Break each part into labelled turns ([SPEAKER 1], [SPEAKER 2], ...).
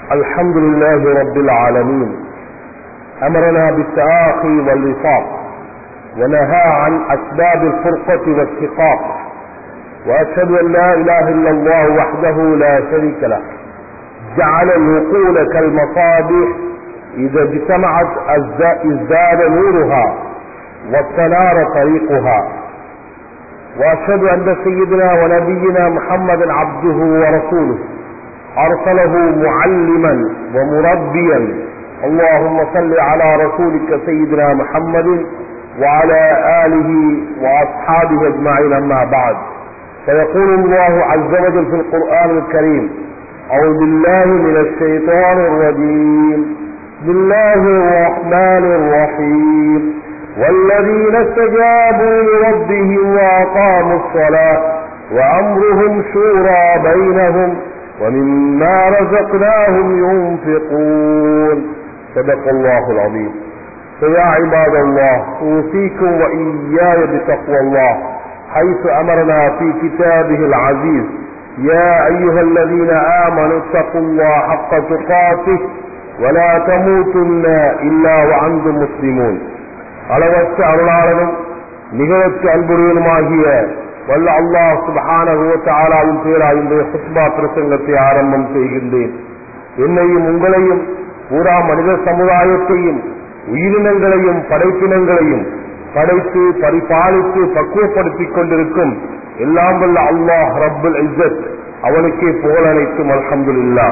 [SPEAKER 1] الحمد لله رب العالمين أمرنا بالتآخي والوفاق ونهى عن أسباب الفرقة والشقاق وأشهد أن لا إله إلا الله وحده لا شريك له جعل الوقول كالمصابيح إذا اجتمعت ازداد نورها واستنار طريقها وأشهد أن سيدنا ونبينا محمدا عبده ورسوله أرسله معلما ومربيا اللهم صل على رسولك سيدنا محمد وعلى آله وأصحابه أجمعين أما بعد فيقول الله عز وجل في القرآن الكريم أعوذ بالله من الشيطان الرجيم بسم الله الرحمن الرحيم والذين استجابوا لربهم وأقاموا الصلاة وأمرهم شورى بينهم ومما رزقناهم ينفقون صدق الله العظيم فيا عباد الله أوصيكم وإياي بتقوى الله حيث أمرنا في كتابه العزيز يا أيها الذين آمنوا اتقوا الله حق تقاته ولا تموتن إلا وأنتم مسلمون அளவற்ற அருளாளனும் நிகழற்ற அன்புடையனுமாகிய வல்ல அல்லாஹ் சுபஹானவின் பேரால் இன்றைய சுத்பா பிரசங்கத்தை ஆரம்பம் செய்கின்றேன் என்னையும் உங்களையும் பூரா மனித சமுதாயத்தையும் உயிரினங்களையும் படைப்பினங்களையும் படைத்து பரிபாலித்து பக்குவப்படுத்திக் கொண்டிருக்கும் எல்லாம் வல்ல அல்லாஹ் ரப்புல் இஸ்ஸத் அவனுக்கே புகழ் அனைத்தும் அல்ஹம்துல்லா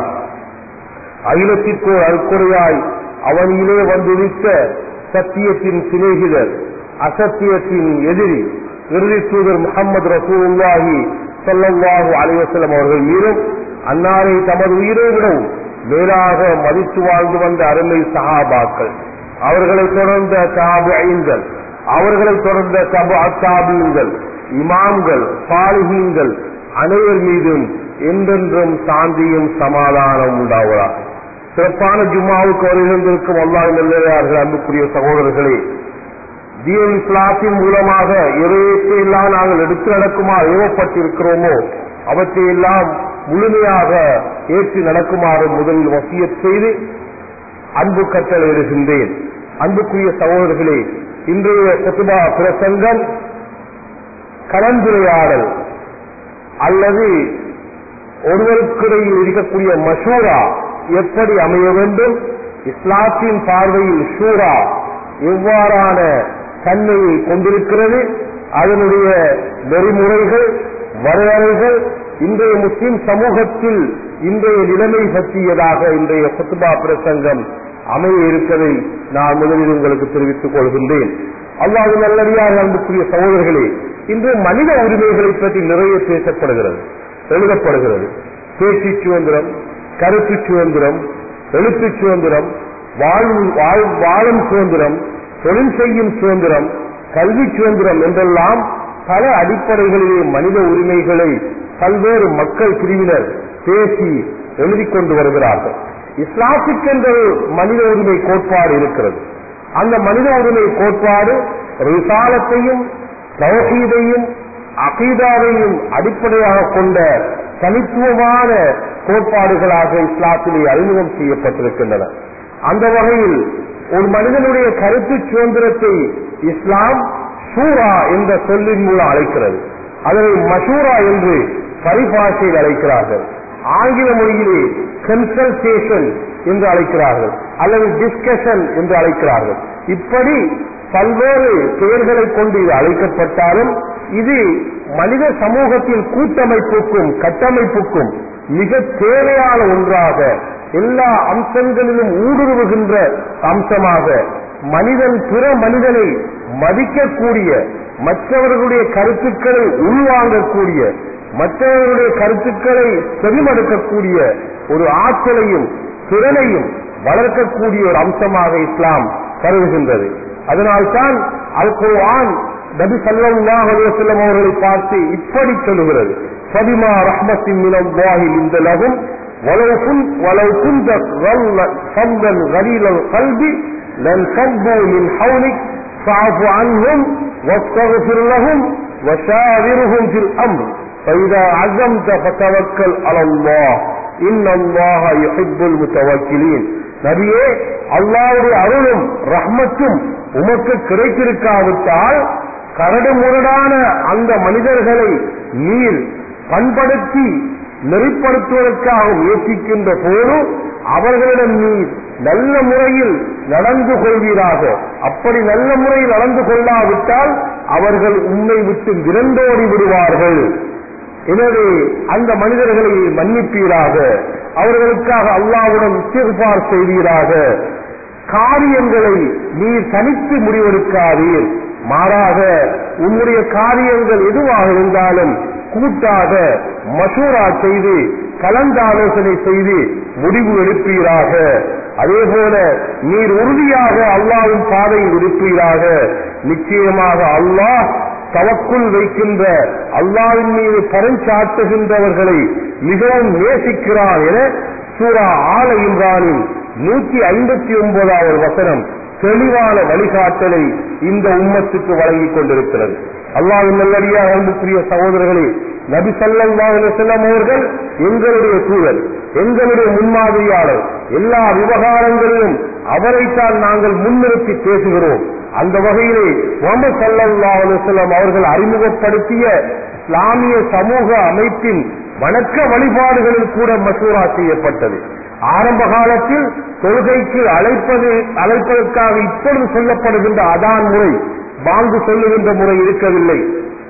[SPEAKER 1] அகிலத்திற்கு அற்குறையாய் அவனிலே வந்துதித்த சத்தியத்தின் சிநேகிதர் அசத்தியத்தின் எதிரி இறுதி தூதர் முகமது ரசூல்லாஹி சொல்லல்லாஹு அலைவசலம் அவர்கள் மீதும் அன்னாரை தமது உயிரை விடவும் மேலாக மதித்து வாழ்ந்து வந்த அருமை சஹாபாக்கள் அவர்களை தொடர்ந்த தாபியங்கள் அவர்களை தொடர்ந்த தபு அத்தாபியங்கள் இமாம்கள் பாலிகீங்கள் அனைவர் மீதும் என்றென்றும் சாந்தியும் சமாதானம் உண்டாவதாக சிறப்பான ஜும்மாவுக்கு வருகின்றிருக்கும் அல்லாஹ் நல்லதார்கள் அன்புக்குரிய சகோதரர்களே தீன் இஸ்லாத்தின் மூலமாக எதையத்தை எல்லாம் நாங்கள் எடுத்து நடக்குமா ஏவப்பட்டிருக்கிறோமோ அவற்றை எல்லாம் முழுமையாக ஏற்றி நடக்குமாறு முதலில் வசிய செய்து அன்பு கட்டளையிடுகின்றேன் அன்புக்குரிய சகோதரர்களே இன்றைய கொத்துபா பிரசங்கம் கலந்துரையாடல் அல்லது ஒருவருக்கிடையில் இருக்கக்கூடிய மசூரா எப்படி அமைய வேண்டும் இஸ்லாத்தின் பார்வையில் ஷூரா எவ்வாறான தன்மையை கொண்டிருக்கிறது அதனுடைய நெறிமுறைகள் வரையறைகள் இன்றைய முஸ்லிம் சமூகத்தில் இன்றைய நிலைமை பற்றியதாக இன்றைய குத்துபா பிரசங்கம் அமைய இருப்பதை நான் முதலில் உங்களுக்கு தெரிவித்துக் கொள்கின்றேன் அல்லாது நல்லடியாக அன்புக்குரிய சகோதரர்களே இன்று மனித உரிமைகளை பற்றி நிறைய பேசப்படுகிறது எழுதப்படுகிறது பேச்சு சுதந்திரம் கருத்து சுதந்திரம் எழுத்து சுதந்திரம் வாழும் சுதந்திரம் தொழில் செய்யும் சுதந்திரம் கல்வி சுதந்திரம் என்றெல்லாம் பல அடிப்படைகளிலே மனித உரிமைகளை பல்வேறு மக்கள் பிரிவினர் பேசி எழுதி கொண்டு வருகிறார்கள் இஸ்லாத்துக்கென்ற மனித உரிமை கோட்பாடு இருக்கிறது அந்த மனித உரிமை கோட்பாடு ரிசாலத்தையும் தௌஹீதையும் அகீதாவையும் அடிப்படையாக கொண்ட தனித்துவமான கோட்பாடுகளாக இஸ்லாத்திலே அறிமுகம் செய்யப்பட்டிருக்கின்றன அந்த வகையில் ஒரு மனிதனுடைய கருத்து சுதந்திரத்தை இஸ்லாம் சூரா என்ற சொல்லின் மூலம் அழைக்கிறது அதனை மசூரா என்று பரிபாஷையில் அழைக்கிறார்கள் ஆங்கில மொழியிலே கன்சல்டேஷன் என்று அழைக்கிறார்கள் அல்லது டிஸ்கஷன் என்று அழைக்கிறார்கள் இப்படி பல்வேறு பெயர்களை கொண்டு இது அழைக்கப்பட்டாலும் இது மனித சமூகத்தின் கூட்டமைப்புக்கும் கட்டமைப்புக்கும் மிக தேவையான ஒன்றாக எல்லா அம்சங்களிலும் ஊடுருவுகின்ற அம்சமாக மனிதன் பிற மனிதனை மதிக்கக்கூடிய மற்றவர்களுடைய கருத்துக்களை உள்வாங்கக்கூடிய மற்றவர்களுடைய கருத்துக்களை செவிமடுக்கக்கூடிய ஒரு ஆற்றலையும் திறனையும் வளர்க்கக்கூடிய ஒரு அம்சமாக இஸ்லாம் கருதுகின்றது அதனால்தான் அல் குர்ஆன் நபி ஸல்லல்லாஹு அலைஹி வஸல்லம் அவர்களை பார்த்து இப்படி சொல்லுகிறது ஃபபிமா ரஹ்மத்தின் மினல்லாஹி லிந்த லஹும் ولو كنت ولو كنت فظا غليظ القلب لانفضوا من حولك فاعف عنهم واستغفر لهم وشاورهم في الامر فاذا عزمت فتوكل على الله இன்னல்லாஹ யுஹிப்புல் முத்தவக்கிலீன் நபியே அல்லாஹ்வுடைய அருளும் ரஹ்மத்தும் உமக்கு கிடைத்திருக்காவிட்டால் கரடு முரடான அந்த மனிதர்களை நீர் பண்படுத்தி நெறிப்படுத்துவதற்காக முயற்சிக்கின்ற போது அவர்களிடம் நீர் நல்ல முறையில் நடந்து கொள்வீராக அப்படி நல்ல முறையில் நடந்து கொள்ளாவிட்டால் அவர்கள் உண்மை விட்டு விரண்டோடி விடுவார்கள் எனவே அந்த மனிதர்களை மன்னிப்பீராக அவர்களுக்காக அல்லாவுடன் இஸ்திக்பார் செய்வீராக காரியங்களை நீர் தனித்து முடிவெடுக்காதீர் மாறாக உன்னுடைய காரியங்கள் எதுவாக இருந்தாலும் கூட்டாக மசூரா செய்து கலந்தாலோசனை செய்து முடிவு எடுப்பீராக அதே போல நீர் உறுதியாக அல்லாவின் பாதையில் இருப்பீராக நிச்சயமாக அல்லாஹ் தவக்குள் வைக்கின்ற அல்லாவின் மீது பரஞ்சாட்டுகின்றவர்களை மிகவும் நேசிக்கிறான் என சூரா ஆல இம்ரானின் நூற்றி ஐம்பத்தி ஒன்பதாவது வசனம் தெளிவான வழிகாட்டலை இந்த உம்மத்துக்கு வழங்கிக் கொண்டிருக்கிறது அல்லாவின் நல்லடியாக அன்புக்குரிய சகோதரர்களே நபி ஸல்லல்லாஹு அலைஹி வஸல்லம் அவர்கள் எங்களுடைய தூதர் எங்களுடைய முன்மாதிரியாளர் எல்லா விவகாரங்களிலும் அவரைத்தான் நாங்கள் முன்னிறுத்தி பேசுகிறோம் அந்த வகையிலே முகமது ஸல்லல்லாஹு அலைஹி வஸல்லம் அவர்கள் அறிமுகப்படுத்திய இஸ்லாமிய சமூக அமைப்பின் வணக்க வழிபாடுகளில் கூட மசூரா செய்யப்பட்டது ஆரம்ப காலத்தில் தொழுகைக்கு அழைப்பது அழைப்பதற்காக இப்பொழுது சொல்லப்படுகின்ற அதான் முறை பாங்கு சொல்லுகின்ற முறை இருக்கவில்லை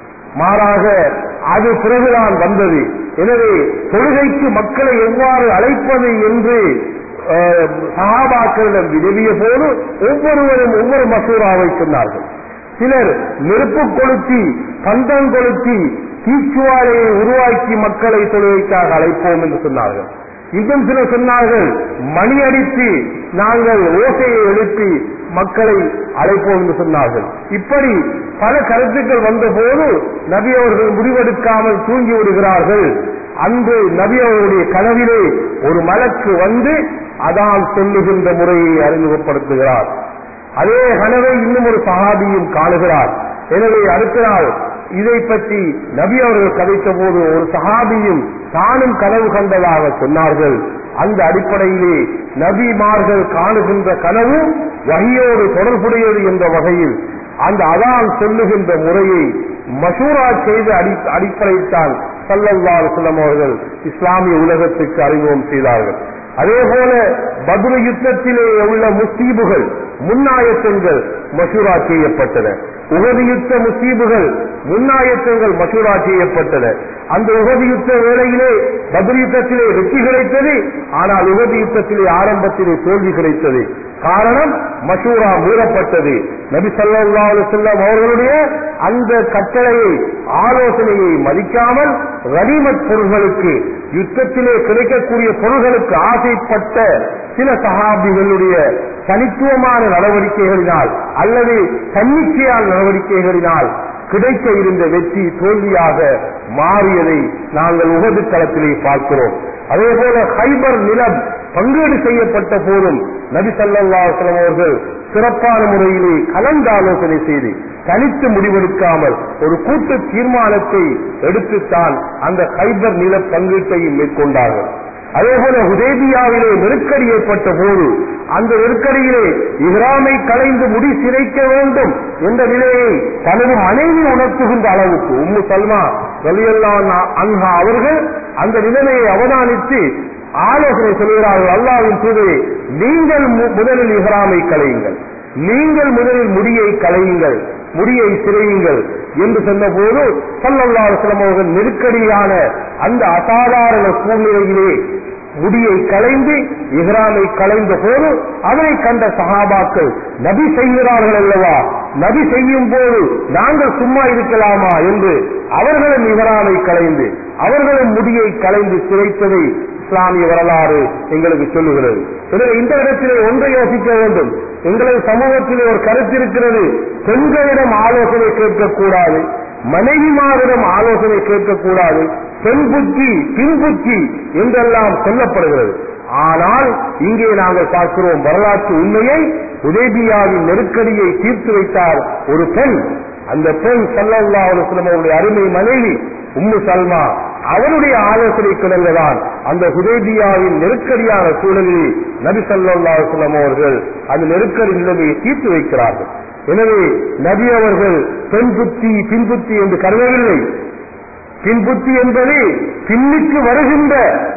[SPEAKER 1] மாறாக அது பிறகுதான் வந்தது எனவே தொழுகைக்கு மக்களை எவ்வாறு அழைப்பது என்று அஹ், சஹாபாக்களிடம் வினவிய போது ஒவ்வொருவரும் ஒவ்வொரு மசூராவை சொன்னார்கள் சிலர் நெருப்பு கொளுத்தி பந்தம் கொளுத்தி தீச்சுவாலையை உருவாக்கி மக்களை தொழுகைக்காக அழைப்போம் என்று சொன்னார்கள் இன்னும் சிலர் சொன்னார்கள் மணி அடித்து நாங்கள் ஓசையை எழுப்பி மக்களை அழைப்போம் என்று சொன்னார்கள் இப்படி பல கருத்துக்கள் வந்தபோது நபி அவர்கள் முடிவெடுக்காமல் தூங்கி விடுகிறார்கள் அன்று நபி அவர்களுடைய கனவிலே ஒரு மலக்கு வந்து அதான் சொல்லுகின்ற முறையை அறிமுகப்படுத்துகிறார் அதே கனவை இன்னும் ஒரு சஹாபியும் காணுகிறார் எனவே அடுத்த நாள் இதை பற்றி நபி அவர்கள் கதைத்த போது ஒரு சஹாபியும் தானும் கனவு கண்டதாக சொன்னார்கள் அந்த அடிப்படையிலே நபிமார்கள் காணுகின்ற கனவு வகையோடு தொடர்புடையது என்ற வகையில் அந்த அதான் சொல்லுகின்ற முறையை மசூரா செய்த அடி அடிப்படைத்தான் சல்லல்லாஹு அலைஹி வஸல்லம் அவர்கள் இஸ்லாமிய உலகத்துக்கு அறிமுகம் செய்தார்கள் அதே போல பத்ர யுத்தத்திலே உள்ள முஸ்தீபுகள் முன்னாயத்தங்கள் மசூரா செய்யப்பட்டன உகது யுத்த முஸ்தீபுகள் முன்னாயத்தங்கள் மசூரா செய்யப்பட்டன அந்த உகது யுத்த வேளையிலே பத்ர யுத்தத்திலே வெற்றி கிடைத்தது ஆனால் உகது யுத்தத்திலே ஆரம்பத்திலே தோல்வி கிடைத்தது காரணம் மசூரா மீறப்பட்டது நபி ஸல்லல்லாஹு அலைஹி வஸல்லம் அவர்களுடைய அந்த கட்டளையை ஆலோசனையை மதிக்காமல் கனிமத் பொருள்களுக்கு யுத்தத்திலே கிடைக்கக்கூடிய பொருள்களுக்கு ஆசைப்பட்ட சில சஹாபிகளுடைய தனித்துவமான நடவடிக்கைகளினால் அல்லது தன்னிச்சையான நடவடிக்கைகளினால் கிடைக்க இருந்த வெற்றி தோல்வியாக மாறியதை நாங்கள் உகது களத்திலே பார்க்கிறோம் அதே போல ஹைபர் நிலம் பங்கீடு செய்யப்பட்ட போதும் நபி ஸல்லல்லாஹு அலைஹி வஸல்லம் அவர்கள் சிறப்பான முறையிலே கலந்தாலோசனை செய்து தனித்து முடிவெடுக்காமல் ஒரு கூட்டு தீர்மானத்தை எடுத்துத்தான் அந்த ஹைபர் நில பங்கீட்டையும் மேற்கொண்டார்கள் அதே போல ஹுதேபியாவிலே நெருக்கடி ஏற்பட்ட போது அந்த நெருக்கடியிலே இஹ்ராமை கலைந்து முடி சிரைக்க வேண்டும் என்ற நிலையை தனது மனைவி உணர்த்துகின்ற அளவுக்கு உம்மு சல்மா ரலியல்லாஹு அன்ஹா அவர்கள் அந்த நிலைமையை அவதானித்து ஆலோசனை சொல்கிறார்கள் அல்லாவின் தூதரே நீங்கள் மு- முதலில் இஹ்ராமை கலையுங்கள் நீங்கள் முதலில் முடியை கலையுங்கள் முடியை சிறையுங்கள் என்று சொன்னபோது சல்லல்லாஹு அலைஹி வஸல்லம் அவர்கள் நெருக்கடியான அந்த அசாதாரண சூழ்நிலையிலே முடியை களைந்து இஹ்ராமை களைந்த போது அதனை கண்ட சஹாபாக்கள் நபி செய்கிறார்கள் அல்லவா நபி செய்யும் போது நாங்கள் சும்மா இருக்கலாமா என்று அவர்களும் இஹ்ராமை களைந்து அவர்களும் முடியை களைந்து சிறைத்ததை இஸ்லாமிய வரலாறு எங்களுக்கு சொல்லுகிறது எனவே இந்த இடத்திலே ஒன்றை யோசிக்க வேண்டும் எங்களது சமூகத்திலே ஒரு கருத்து இருக்கிறது பெண்களிடம் ஆலோசனை கேட்கக்கூடாது மனைவிமாரிடம் ஆலோசனை கேட்கக்கூடாது பெண் புத்தி பின் புத்தி என்றெல்லாம் சொல்லப்படுகிறது ஆனால் இங்கே நாங்கள் பார்க்கிறோம் வரலாற்று உண்மையை உதேபியாவின் நெருக்கடியை தீர்த்து வைத்தார் ஒரு பெண் அந்த பெண் சல்லல்லா அலுவலம் அவருடைய அருமை மனைவி உம்மு சல்மா அவருடைய ஆலோசனை கிடங்கதான் அந்த ஹுதேபியாவின் நெருக்கடியான சூழலில் நபி சல்லா அலுவலம் அவர்கள் அந்த நெருக்கடி நிலைமையை தீர்த்து வைக்கிறார்கள் எனவே நபி அவர்கள் பெண் புத்தி பின் புத்தி என்று கருதவில்லை பின் புத்தி என்பது பின்னுக்கு வருகின்ற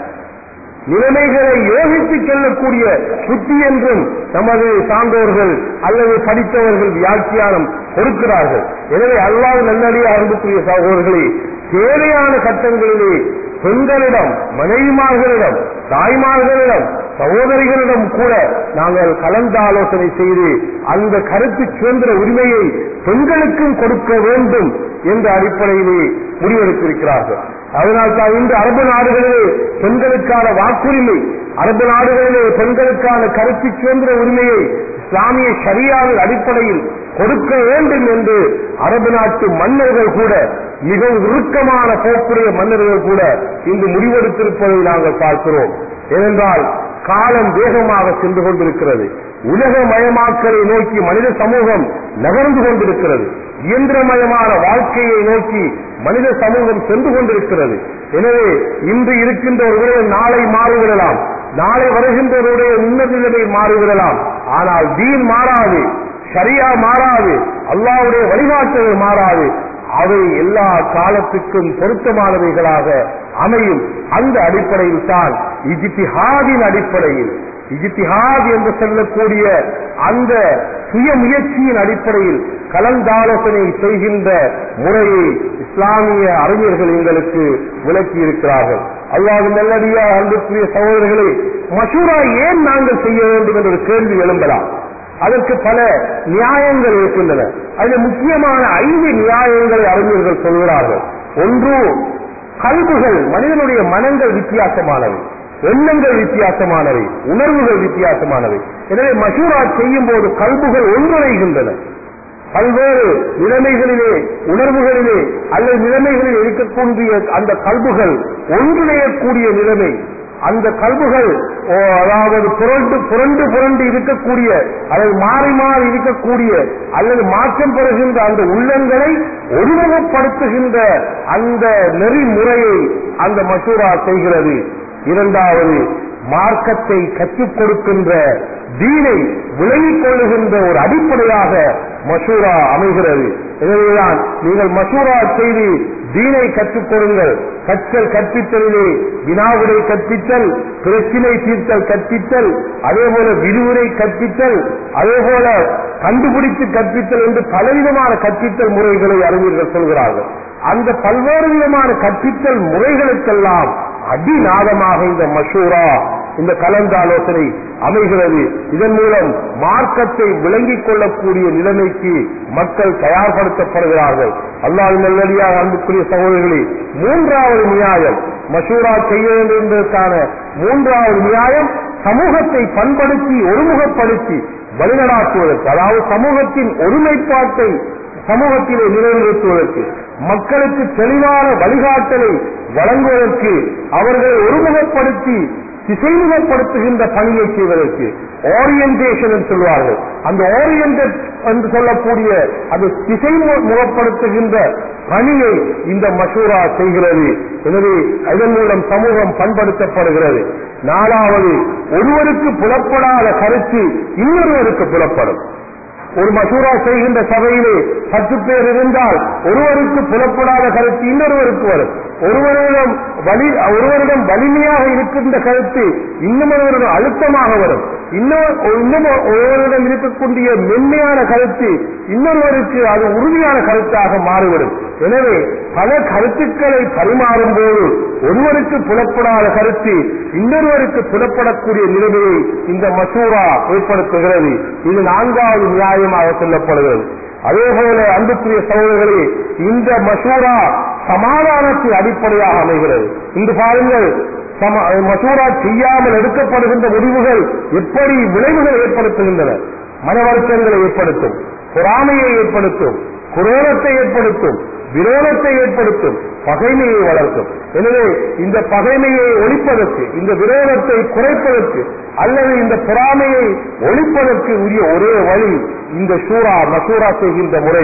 [SPEAKER 1] நிலைமைகளை யோசித்து செல்லக்கூடிய புத்தி என்றும் நமது சான்றோர்கள் அல்லது படித்தவர்கள் வியாக்கியானம் கொடுக்கிறார்கள் எனவே அல்லாஹ் நல்லடியாக அன்புக்குரிய சகோதரர்களே தேவையான கட்டங்களிலே பெண்களிடம் மனைவிமார்களிடம் தாய்மார்களிடம் சகோதரிகளிடம் கூட நாங்கள் கலந்தாலோசனை செய்து அந்த கருத்து சுதந்திர உரிமையை பெண்களுக்கும் கொடுக்க வேண்டும் என்ற அடிப்படையிலே முடிவெடுத்திருக்கிறார்கள் அதனால் தான் இன்று அரபு நாடுகளிலே பெண்களுக்கான வாக்குரிமை அரபு நாடுகளிலே பெண்களுக்கான கருத்து சுதந்திர உரிமையை இஸ்லாமிய ஷரியாவின் அடிப்படையில் கொடுக்க வேண்டும் என்று அரபு நாட்டு மன்னர்கள் கூட மிகவும் இறுக்கமான போக்குடைய மன்னர்கள் கூட இன்று முடிவெடுத்திருப்பதை நாங்கள் பார்க்கிறோம் ஏனென்றால் காலம் வேகமாக சென்று கொண்டிருக்கிறது உலகமயமாக்கலை நோக்கி மனித சமூகம் நகர்ந்து கொண்டிருக்கிறது இயந்திரமயமான வாழ்க்கையை நோக்கி மனித சமூகம் சென்று கொண்டிருக்கிறது எனவே இன்று இருக்கின்றவர்களுடைய நாளை மாறிவிடலாம் நாளை வருகின்றவருடைய உன்னத நிலைமை மாறிவிடலாம் ஆனால் தீன் மாறாது சரியா மாறாது அல்லாவுடைய வழிகாட்டுகள் மாறாது அவை எல்லா காலத்துக்கும் பொருத்தமானவைகளாக அமையும் அந்த அடிப்படையில் தான் இஜித்திஹாதின் அடிப்படையில் இஜித்திஹாத் என்று சொல்லக்கூடிய அந்த சுய முயற்சியின் அடிப்படையில் கலந்தாலோசனை செய்கின்ற முறையை இஸ்லாமிய அறிஞர்கள் எங்களுக்கு விளக்கி இருக்கிறார்கள் அல்லாது நல்லடியா அன்புக்குரிய சகோதரர்களே மசூரா ஏன் நாங்கள் செய்ய வேண்டும் என்ற ஒரு கேள்வி எழும்பலாம் அதற்கு பல நியாயங்கள் இருக்கின்றன அதில் முக்கியமான ஐந்து நியாயங்களை அறிஞர்கள் சொல்கிறார்கள் ஒன்று கல்புகள் மனிதனுடைய மனங்கள் வித்தியாசமானவை எண்ணங்கள் வித்தியாசமானவை உணர்வுகள் வித்தியாசமானவை எனவே மசூரா செய்யும் போது கல்புகள் ஒன்றிணைகின்றன பல்வேறு நிலைமைகளிலே உணர்வுகளிலே அல்லது நிலைமைகளில் இருக்கக்கூடிய அந்த கல்புகள் ஒன்றிணையக்கூடிய நிலைமை அந்த கல்புகள் ஓ, அதாவது புரண்டு புரண்டு புரண்டு இருக்கக்கூடிய அல்லது மாறி மாறி இருக்கக்கூடிய அல்லது மாற்றம் பெறுகின்ற அந்த உள்ளங்களை ஒருமுகப்படுத்துகின்ற அந்த நெறிமுறையை அந்த மசூரா செய்கிறது இரண்டாவது மார்க்கத்தை கற்றுக் கொடுக்கின்ற தீனை விளங்கிக் கொள்ளுகின்ற ஒரு அடிப்படையாக மசூரா அமைகிறது எனவேதான் நீங்கள் மசூரா செய்து தீனை கற்றுக் கொடுங்கள் கற்றல் கற்பித்தலிலே வினாவிடை கற்பித்தல் பிரச்சினை தீர்த்தல் கற்பித்தல் அதே போல விரிவுரை கற்பித்தல் அதே போல கண்டுபிடித்து கற்பித்தல் என்று பலவிதமான கற்பித்தல் முறைகளை அறிஞர்கள் சொல்கிறார்கள் அந்த பல்வேறு விதமான கற்பித்தல் முறைகளுக்கெல்லாம் அடிநாதமாக இந்த மஷூரா இந்த கலந்தாலோசனை அமைகிறது இதன் மூலம் மார்க்கத்தை விளங்கிக் கொள்ளக்கூடிய நிலைமைக்கு மக்கள் தயார்படுத்தப்படுகிறார்கள் அல்லாஹ் நல்லடியாக அன்புக்குரிய சகோதரர்களே மூன்றாவது நியாயம் மஷூரா செய்ய வேண்டும் என்பதற்கான மூன்றாவது நியாயம் சமூகத்தை பண்படுத்தி ஒருமுகப்படுத்தி வழிநடாத்துவதற்கு அதாவது சமூகத்தின் ஒருமைப்பாட்டை சமூகத்திலே நிலைநிறுத்துவதற்கு மக்களுக்கு தெளிவான வழிகாட்டலை வழங்குவதற்கு அவர்களை ஒருமுகப்படுத்தி திசைமுகப்படுத்துகின்ற பணியை செய்வதற்கு ஓரியன்டேஷன் என்று சொல்வார்கள் அந்த ஓரியன்டட் என்று சொல்லக்கூடிய அந்த திசை மு- முகப்படுத்துகின்ற பணியை இந்த மசூரா செய்கிறது எனவே இதன் மூலம் சமூகம் பண்படுத்தப்படுகிறது நாலாவது ஒருவருக்கு புலப்படாத கருத்து இன்னொருவருக்கு புலப்படும் ஒரு மசூரா செய்கின்ற சபையிலே பத்து பேர் இருந்தால் ஒருவருக்கு புலப்படாத கருத்து இன்னொருவருக்கு வரும் ஒருவரிடம் வலி ஒருவரிடம் வலிமையாக இருக்கின்ற கருத்து இன்னும் ஒருவரிடம் அழுத்தமாக வரும் இன்னும் இன்னும் ஒருவரிடம் இருக்கக்கூடிய மென்மையான கருத்து இன்னொருவருக்கு அது உறுதியான கருத்தாக மாறிவிடும் எனவே பல கருத்துக்களை பரிமாறும் போது ஒருவருக்கு புலப்படாத கருத்து இன்னொருவருக்கு புலப்படக்கூடிய நிலைமையை இந்த மசூரா ஏற்படுத்துகிறது இது நான்காவது நியாயமாக சொல்லப்படுகிறது அதே போல அன்புக்குரிய சகோதரர்களே இந்த மசூரா சமாதானத்தின் அடிப்படையாக அமைகிறது இன்று பாருங்கள் சம- மசூரா செய்யாமல் எடுக்கப்படுகின்ற முடிவுகள் எப்படி விளைவுகள் ஏற்படுத்துகின்றன மன வருத்தங்களை ஏற்படுத்தும் பொறாமையை ஏற்படுத்தும் குரோதத்தை ஏற்படுத்தும் விரோதத்தை ஏற்படுத்தும் பகைமையை வளர்க்கும் எனவே இந்த பகைமையை ஒழிப்பதற்கு இந்த விரோதத்தை குறைப்பதற்கு அல்லது இந்த பொறாமையை ஒழிப்பதற்கு உரிய ஒரே வழி இந்த சூரா மசூரா செய்கின்ற முறை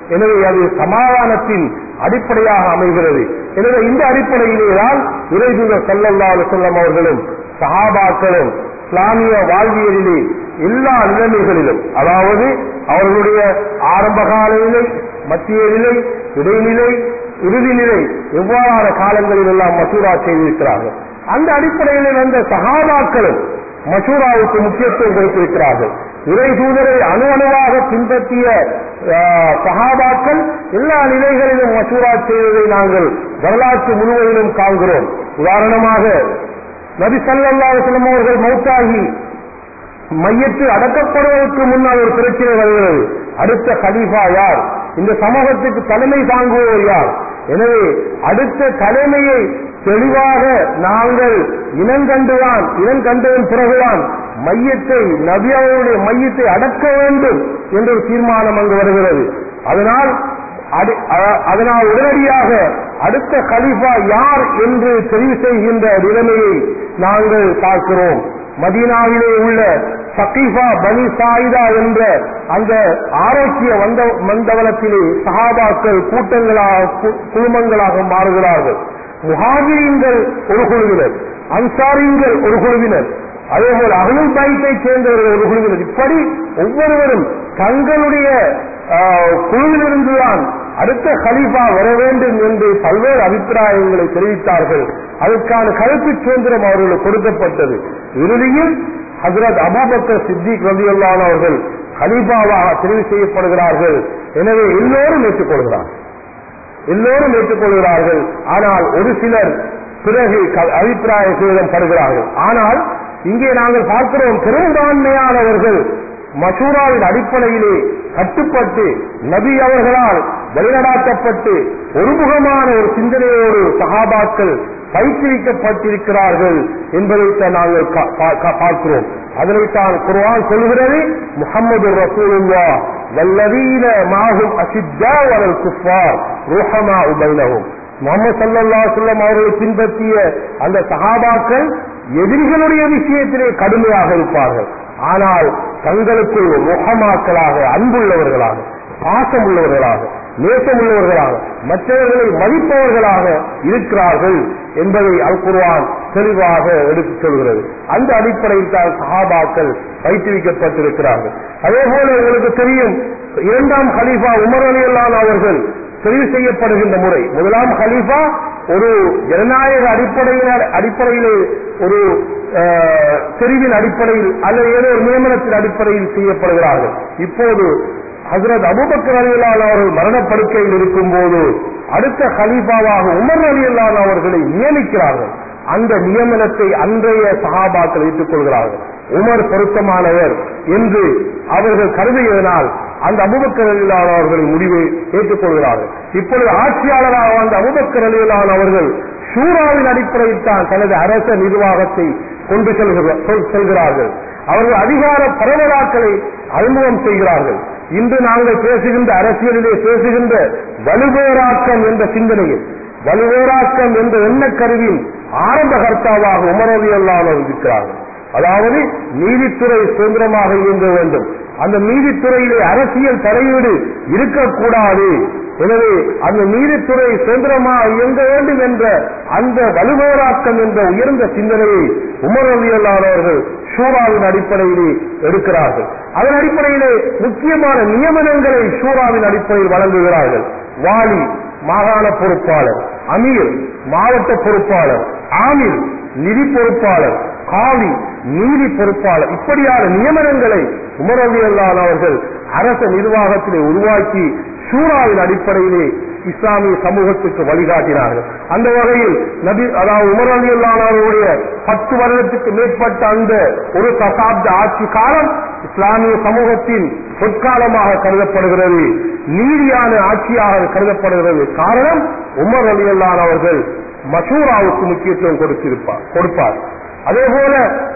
[SPEAKER 1] எனவே அது சமாதானத்தின் அடிப்படையாக அமைகிறது எனவே இந்த அடிப்படையிலேதான் இறைதூதர் சல்லல்லா அலுவலம் அவர்களும் சஹாபாக்களும் இஸ்லாமிய வாழ்வியலிலே எல்லா நிலைமைகளிலும் அதாவது அவர்களுடைய ஆரம்பகால நிலை மத்திய நிலை இடைநிலை இறுதி நிலை எவ்வாறான காலங்களில் எல்லாம் மசூரா செய்திருக்கிறார்கள் அந்த அடிப்படையில் வந்த சகாபாக்களும் மசூராவுக்கு முக்கியத்துவம் கொடுத்திருக்கிறார்கள் இறை தூதரை அணு அணுவாக பின்பற்றிய சகாபாக்கள் எல்லா நிலைகளிலும் மசூரா செய்வதை நாங்கள் வரலாற்று முழுவதிலும் காண்கிறோம் உதாரணமாக நபி சல்லா செல்லம் அவர்கள் மௌத்தாகி மையத்து அடக்கப்படுவதற்கு முன்னால் ஒரு பிரச்சனை வருகிறது அடுத்த கலீஃபா யார் இந்த சமூகத்துக்கு தலைமை தாங்குவோர் யார் எனவே அடுத்த தலைமையை தெளிவாக நாங்கள் இனங்கண்டுதான் இனம் கண்டதன் பிறகுதான் மையத்தை நபி அவருடைய மையத்தை அடக்க வேண்டும் என்ற ஒரு தீர்மானம் அங்கு வருகிறது அதனால் அதனால் உடனடியாக அடுத்த கலிஃபா யார் என்று தெரிவு செய்கின்ற நிலைமையை நாங்கள் பார்க்கிறோம் மதீனாவிலே உள்ள சகீஃபா பனி சாயிதா என்ற அந்த ஆரோக்கிய வந்த மந்தவனத்திலே சஹாபாக்கள் கூட்டங்களாக குழுமங்களாக மாறுகிறார்கள் முஹாஜிரீன்கள் ஒரு குழுவினர் அன்சாரிங்கள் ஒரு குழுவினர் அதேபோல் அகலுல் பைத்தை சேர்ந்தவர்கள் ஒரு குழுவினர் இப்படி ஒவ்வொருவரும் தங்களுடைய குழுவிலிருந்துதான் அடுத்த கலீஃபா வர வேண்டும் என்று பல்வேறு அபிப்பிராயங்களை தெரிவித்தார்கள் அதற்கான கருத்து சுதந்திரம் அவர்களுக்கு கொடுக்கப்பட்டது இறுதியில் ஹசரத் அபுபக்கர் சித்திக் ரதியுல்லான் அவர்கள் கலீஃபாவாக தெரிவு செய்யப்படுகிறார்கள் எனவே எல்லோரும் ஏற்றுக்கொள்கிறார் எல்லோரும் ஏற்றுக்கொள்கிறார்கள் ஆனால் ஒரு சிலர் பிறகு அபிப்பிராய சேதம் படுகிறார்கள் ஆனால் இங்கே நாங்கள் பார்க்கிறோம் பெரும்பான்மையானவர்கள் மசூராவின் அடிப்படையிலே கட்டுப்பட்டு நபி அவர்களால் வழிநடாத்தப்பட்டு ஒருமுகமான ஒரு சிந்தனையோடு சகாபாக்கள் பயிற்றுவிக்கப்பட்டிருக்கிறார்கள் என்பதைத்தான் நாங்கள் பார்க்கிறோம் அதனைத்தான் குர்ஆன் சொல்கிறது முகமது ரசூலுல்லா வல்லதீன மாகும் அசித்தா வலல் குஃபார் ருஹமா உபைனகும் முகமது சல்லா சொல்லம் அவர்களை பின்பற்றிய அந்த சகாபாக்கள் எதிரிகளுடைய விஷயத்திலே கடுமையாக இருப்பார்கள் ஆனால் தங்களுக்குள் முகமாக்களாக அன்புள்ளவர்களாக பாசம் உள்ளவர்களாக நேசம் உள்ளவர்களாக மற்றவர்களை மதிப்பவர்களாக இருக்கிறார்கள் என்பதை அல் குர்ஆன் தெளிவாக எடுத்துச் சொல்கிறது அந்த அடிப்படையில் தான் சஹாபாக்கள் பயிற்றுவிக்கப்பட்டிருக்கிறார்கள் அதே போல உங்களுக்கு தெரியும் இரண்டாம் ஹலீஃபா உமர் அலி அவர்கள் தெரிவு செய்யப்படுகின்ற முறை முதலாம் ஹலீஃபா ஒரு ஜனநாயக அடிப்படையில் அடிப்படையில் ஒரு தெரிவின் அடிப்படையில் அல்லது ஏதோ ஒரு நியமனத்தின் அடிப்படையில் செய்யப்படுகிறார்கள் இப்போது ஹசரத் அபுபக்கர் அலி அவர்கள் மரணப்படுக்கையில் இருக்கும் போது அடுத்த ஹலீஃபாவாக உமர் அலி அவர்களை நியமிக்கிறார்கள் அந்த நியமனத்தை அன்றைய சகாபாக்கள் ஏற்றுக் கொள்கிறார்கள் உமர் பொருத்தமானவர் என்று அவர்கள் கருதியதனால் அந்த அபுபக்கர் அலிலான அவர்களின் முடிவை ஏற்றுக்கொள்கிறார்கள் இப்பொழுது ஆட்சியாளராக வந்த அபுபக்கர் அலிலான அவர்கள் ஷூராவின் அடிப்படையில் தான் தனது அரச நிர்வாகத்தை கொண்டு செல்கிறார்கள் அவர்கள் அதிகார பரவலாக்களை அறிமுகம் செய்கிறார்கள் இன்று நாங்கள் பேசுகின்ற அரசியலிலே பேசுகின்ற வலுவேராக்கம் என்ற சிந்தனையில் வலுவேராக்கம் என்ற எண்ணக்கருவின் ஆரம்ப கர்த்தாவாக உமரவி அல்லாமல் இருக்கிறார்கள் அதாவது நீதித்துறை சுதந்திரமாக இயங்க வேண்டும் அந்த நீதித்துறையிலே அரசியல் தலையீடு இருக்கக்கூடாது எனவே அந்த நீதித்துறை சுதந்திரமாக இயங்க வேண்டும் என்ற அந்த வலுவேராக்கம் என்ற உயர்ந்த சிந்தனையை உமர் அவர்கள் ஷூராவின் அடிப்படையிலே எடுக்கிறார்கள் அதன் அடிப்படையிலே முக்கியமான நியமனங்களை ஷூராவின் அடிப்படையில் வழங்குகிறார்கள் வாலி மாகாண பொறுப்பாளர் அமீர் மாவட்ட பொறுப்பாளர் ஆமீர் நிதி பொறுப்பாளர் காவி நீதி பொறுப்பாளர் இப்படியான நியமனங்களை உமரவி அவர்கள் அரச நிர்வாகத்திலே உருவாக்கி சூறாவின் அடிப்படையிலே இஸ்லாமிய சமூகத்துக்கு வழிகாட்டினார்கள் அந்த வகையில் நபி அதாவது உமர் அலி அவர்களுடைய பத்து வருடத்துக்கு மேற்பட்ட அந்த ஒரு தசாப்த ஆட்சி காலம் இஸ்லாமிய சமூகத்தின் பொற்காலமாக கருதப்படுகிறது நீதியான ஆட்சியாக கருதப்படுகிறது காரணம் உமர் அலி அவர்கள் மசூராவுக்கு முக்கியத்துவம் கொடுத்திருப்பார் கொடுப்பார் அதே போல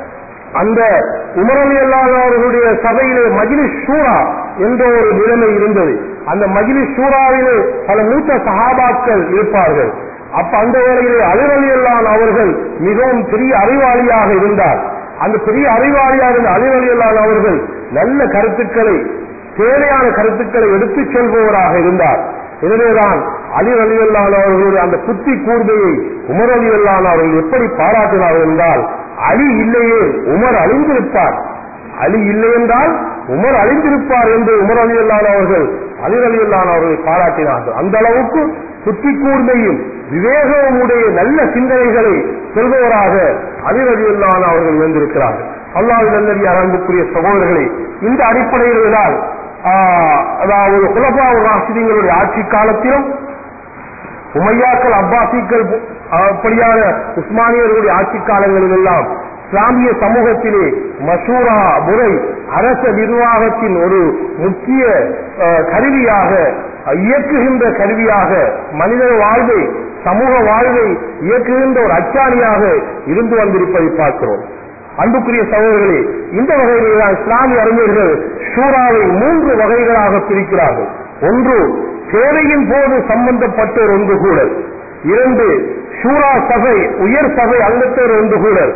[SPEAKER 1] அந்த உமரலி அவர்களுடைய சபையிலே மஜிலிஸ் ஷூரா என்ற ஒரு நிலைமை இருந்தது அந்த மஜிலிஸ் ஷூராவிலே பல மூத்த சகாபாக்கள் இருப்பார்கள் அப்ப அந்த வேளையிலே அலிரலி அவர்கள் மிகவும் பெரிய அறிவாளியாக இருந்தார் அந்த பெரிய அறிவாளியாக இருந்த அலிரலி அவர்கள் நல்ல கருத்துக்களை தேவையான கருத்துக்களை எடுத்துச் செல்பவராக இருந்தார் எனவேதான் அலி அலிவல்லான அவர்களுடைய அந்த புத்தி கூர்மையை உமர் அலிவல்லான அவர்கள் எப்படி பாராட்டினார்கள் என்றால் அலி இல்லையே உமர் அழிந்திருப்பார் அலி இல்லை என்றால் உமர் அழிந்திருப்பார் என்று உமர் அலிவல்லான அவர்கள் அலி அலிவல்லான அவர்களை பாராட்டினார்கள் அந்த அளவுக்கு புத்தி கூர்மையும் விவேகமும் உடைய நல்ல சிந்தனைகளை சொல்பவராக அலி அலிவல்லான அவர்கள் இருந்திருக்கிறார்கள் அல்லாஹ் நல்லடியார் அன்புக்குரிய சகோதரர்களை இந்த அடிப்படையில் தான் ஆஹ், அதாவது குலபாவு ராசிதிகளுடைய ஆட்சி காலத்திலும் உமையாக்கள் அப்பாசிக்கள் அப்படியான உஸ்மானியர்களுடைய ஆட்சி காலங்களில் எல்லாம் இஸ்லாமிய சமூகத்திலே மசூரா முறை அரச நிர்வாகத்தின் ஒரு முக்கிய அஹ், கருவியாக அஹ், இயக்குகின்ற கருவியாக மனித வாழ்வை சமூக வாழ்வை இயக்குகின்ற ஒரு அச்சாணியாக இருந்து வந்திருப்பதை பார்க்கிறோம் அன்புக்குரிய சகோதரர்களே இந்த வகையிலே தான் இஸ்லாமிய அறிஞர்கள் ஷூராவை மூன்று வகைகளாக பிரிக்கிறார்கள் ஒன்று சேவையின் போது சம்பந்தப்பட்டோர் ஒன்று கூடல் இரண்டு ஷூரா சபை உயர் சபை அங்கத்தோர் ஒன்று கூடல்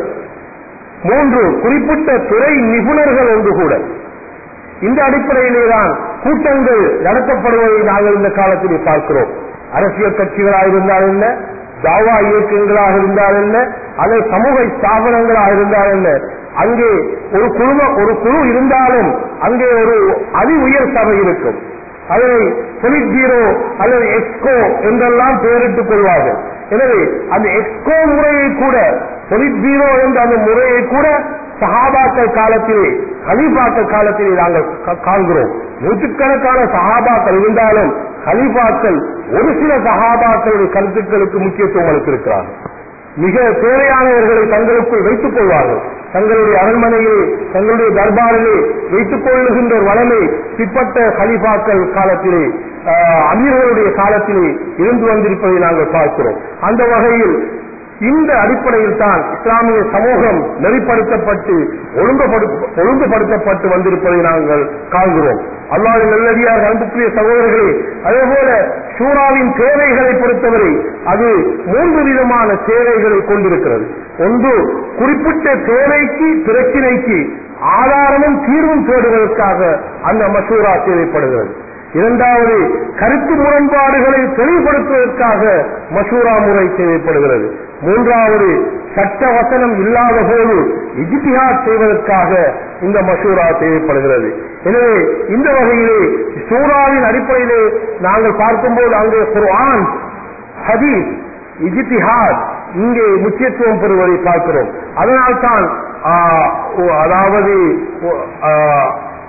[SPEAKER 1] மூன்று குறிப்பிட்ட துறை நிபுணர்கள் ஒன்று கூடல் இந்த அடிப்படையிலே தான் கூட்டங்கள் நடத்தப்படுவதை நாங்கள் இந்த காலத்திலே பார்க்கிறோம் அரசியல் கட்சிகளாக இருந்தால் என்ன தாவா இயக்கங்களாக இருந்தால் என்ன அதை சமூக ஸ்தாபனங்களாக இருந்தால் என்ன அங்கே ஒரு குழும ஒரு குழு இருந்தாலும் அங்கே ஒரு அதி உயர் சபை இருக்கும் அதனை பொலிட் பீரோ அல்லது எக்ஸ்கோ என்றெல்லாம் பெயரிட்டுக் கொள்வார்கள் எனவே அந்த எக்ஸ்கோ முறையை கூட பொலிட் பீரோ என்ற அந்த முறையை கூட சஹாபாக்கள் காலத்திலே ஹலீஃபாக்கள் காலத்திலே நாங்கள் கா- காண்கிறோம் நூற்றுக்கணக்கான சஹாபாக்கள் இருந்தாலும் ஹலீஃபாக்கள் ஒரு சில சஹாபாக்களுடைய கருத்துக்களுக்கு முக்கியத்துவம் அளித்திருக்கிறார்கள் மிக தேவையானவர்களை தங்களுக்குள் வைத்துக் கொள்வார்கள் தங்களுடைய அரண்மனையிலே தங்களுடைய தர்பாரிலே வைத்துக் கொள்ளுகின்ற ஒரு வளமை பிற்பட்ட கலிபாக்கள் காலத்திலே ஆஹ், அமீர்களுடைய காலத்திலே இருந்து வந்திருப்பதை நாங்கள் பார்க்கிறோம் அந்த வகையில் இந்த அடிப்படையில் தான் இஸ்லாமிய சமூகம் நெறிப்படுத்தப்பட்டு ஒழுங்குபடு ஒழுங்குபடுத்தப்பட்டு வந்திருப்பதை நாங்கள் காண்கிறோம் அல்லாஹ் நல்லடியார் அன்புக்குரிய சகோதரர்களே அதே போல சூறாவின் தேவைகளை பொறுத்தவரை அது மூன்று விதமான தேவைகளை கொண்டிருக்கிறது ஒன்று குறிப்பிட்ட தேவைக்கு பிரச்சினைக்கு ஆதாரமும் தீர்வும் தேடுவதற்காக அந்த மசூரா தேவைப்படுகிறது இரண்டாவது கருத்து முரண்பாடுகளை தெளிவுபடுத்துவதற்காக மசூரா முறை தேவைப்படுகிறது மூன்றாவது சட்ட வசனம் இல்லாத போது இஜித்திஹாத் செய்வதற்காக இந்த மசூரா தேவைப்படுகிறது எனவே இந்த வகையிலே சூறாவின் அடிப்படையிலே நாங்கள் பார்க்கும்போது அங்கே குர்ஆன் ஹதீஸ் இஜித்திஹாத் இங்கே முக்கியத்துவம் பெறுவதை பார்க்கிறோம் அதனால்தான் ஆஹ், ஓ- அதாவது ஓ- ஆஹ்,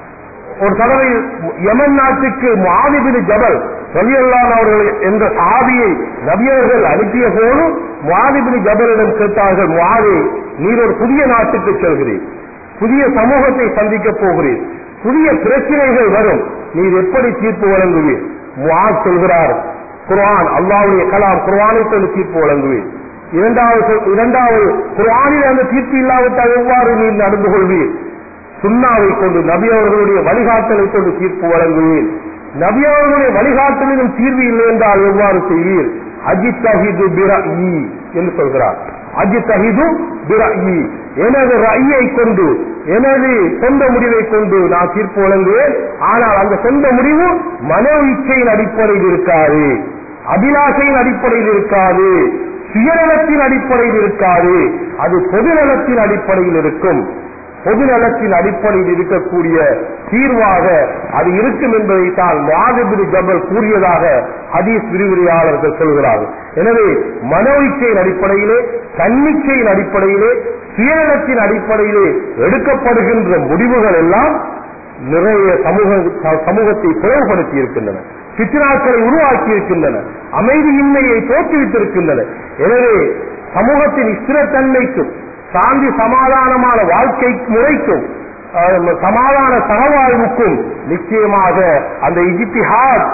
[SPEAKER 1] ஒரு தடவை யமன் நாட்டுக்கு மாதிபின் ஜபல் ரலியல்லான் அவர்கள் என்ற சாபியை நபியவர்கள் அனுப்பிய போது மாதிபின் ஜபலிடம் கேட்டார்கள் மாதி நீர் ஒரு புதிய நாட்டுக்கு செல்கிறீர் புதிய சமூகத்தை சந்திக்கப் போகிறீர் புதிய பிரச்சனைகள் வரும் நீர் எப்படி தீர்ப்பு வழங்குவீர் முஆத் சொல்கிறார் குர்ஆன் அல்லாஹ்வுடைய கலாம் குர்ஆனை கொண்டு தீர்ப்பு வழங்குவீர் இரண்டாவது சொல்- இரண்டாவது குர்ஆனில் அந்த தீர்ப்பு இல்லாவிட்டால் எவ்வாறு நீர் நடந்து கொள்வீர் சுண்ணாவை கொண்டு நபி அவர்களுடைய வழிகாட்டலை கொண்டு தீர்ப்பு வழங்குவீர் நபி அவர்களுடைய வழிகாட்டலிலும் தீர்வு இல்லை என்றால் எவ்வாறு செய்வீர் அஜித் தஹிது பிரஇ என்று சொல்கிறார் அஜித் தஹிது பிரஇ எனது ரஐயை கொண்டு எனது சொந்த முடிவை கொண்டு நான் தீர்ப்பு வழங்குவேன் ஆனால் அந்த சொந்த முடிவு மனோ இச்சையின் அடிப்படையில் இருக்காது அபிலாஷையின் அடிப்படையில் இருக்காது சுயநலத்தின் அடிப்படையில் இருக்காது அது பொதுநலத்தின் அடிப்படையில் இருக்கும் பொதுநலத்தின் அடிப்படையில் இருக்கக்கூடிய தீர்வாக அது இருக்கும் என்பதை தான் மாதிபிரி ஜபல் கூறியதாக ஹதீஸ் விரிவுரையாளர்கள் சொல்கிறார்கள் எனவே மனோ இச்சையின் அடிப்படையிலே தன்னிச்சையின் அடிப்படையிலே சுயநலத்தின் அடிப்படையிலே எடுக்கப்படுகின்ற முடிவுகள் எல்லாம் நிறைய சமூக சமூகத்தை பிளவுபடுத்தி இருக்கின்றன பித்னாக்களை உருவாக்கி இருக்கின்றன அமைதியின்மையை தோற்றுவித்திருக்கின்றன எனவே சமூகத்தின் ஸ்திரத்தன்மைக்கும் சாந்தி சமாதானமான வாழ்க்கை முறைக்கும் அஹ், சமாதான சகவாழ்வுக்கும் நிச்சயமாக அந்த இஜித்திஹாத்